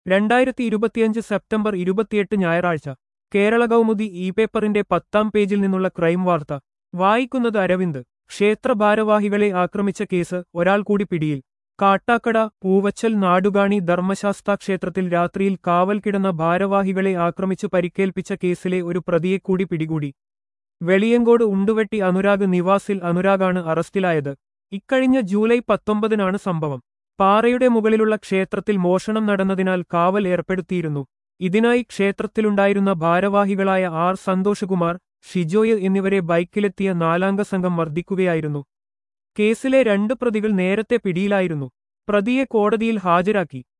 രണ്ടായിരത്തി ഇരുപത്തിയഞ്ച് സെപ്റ്റംബർ ഇരുപത്തിയെട്ട് ഞായറാഴ്ച കേരള കൗമുദി ഇ പേപ്പറിന്റെ പത്താം പേജിൽ നിന്നുള്ള ക്രൈം വാർത്ത വായിക്കുന്നത് അരവിന്ദ് ക്ഷേത്ര ഭാരവാഹികളെ ആക്രമിച്ച കേസ് ഒരാൾ കൂടി പിടിയിൽ കാട്ടാക്കട പൂവച്ചൽ നാടുകാണി ധർമ്മശാസ്താ ക്ഷേത്രത്തിൽ രാത്രിയിൽ കാവൽ കിടന്ന ഭാരവാഹികളെ ആക്രമിച്ചു പരിക്കേൽപ്പിച്ച കേസിലെ ഒരു പ്രതിയെ കൂടി പിടികൂടി വെളിയങ്കോട് ഉണ്ടുവെട്ടി അനുരാഗ് നിവാസിൽ അനുരാഗാണ് അറസ്റ്റിലായത് ഇക്കഴിഞ്ഞ ജൂലൈ പത്തൊമ്പതിനാണ് സംഭവം പാറയുടെ മുകളിലുള്ള ക്ഷേത്രത്തിൽ മോഷണം നടന്നതിനാൽ കാവൽ ഏർപ്പെടുത്തിയിരുന്നു ഇതിനായി ക്ഷേത്രത്തിലുണ്ടായിരുന്ന ഭാരവാഹികളായ ആർ സന്തോഷകുമാർ ഷിജോയ് എന്നിവരെ ബൈക്കിലെത്തിയ നാലാംഗ സംഘം മർദ്ദിക്കുകയായിരുന്നു കേസിലെ രണ്ട് പ്രതികൾ നേരത്തെ പിടിയിലായിരുന്നു പ്രതിയെ കോടതിയിൽ ഹാജരാക്കി